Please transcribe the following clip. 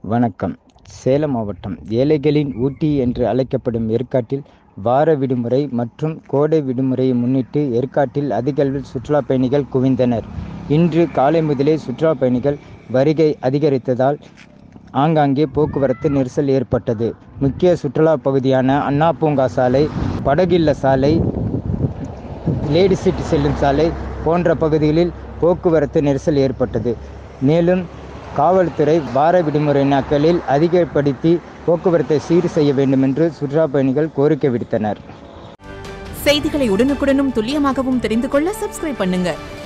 வணக்கம் சேலம் மாவட்டம் ஏழைகளின் ஊட்டி என்று அழைக்கப்படும் ஏற்காட்டில் வார விடுமுறை மற்றும் கோடை விடுமுறையை முன்னிட்டு ஏற்காட்டில் அதிக அளவில் சுற்றுலா பயணிகள் குவிந்தனர் இன்று காலை முதலே சுற்றுலா பயணிகள் வருகை அதிகரித்ததால் ஆங்காங்கே போக்குவரத்து நெரிசல் ஏற்பட்டது முக்கிய சுற்றுலா பகுதியான அண்ணா பூங்கா சாலை படகில்ல சாலை லேடி சிட்டி செல்லும் சாலை போன்ற பகுதிகளில் போக்குவரத்து நெரிசல் ஏற்பட்டது மேலும் காவல்துறை வார விடுமுறை நாட்களில் அதிகப்படுத்தி போக்குவரத்தை சீர் செய்ய வேண்டும் என்று சுற்றுலா பயணிகள் கோரிக்கை விடுத்தனர் செய்திகளை உடனுக்குடனும் துல்லியமாகவும் தெரிந்து கொள்ள சப்ஸ்கிரைப் பண்ணுங்க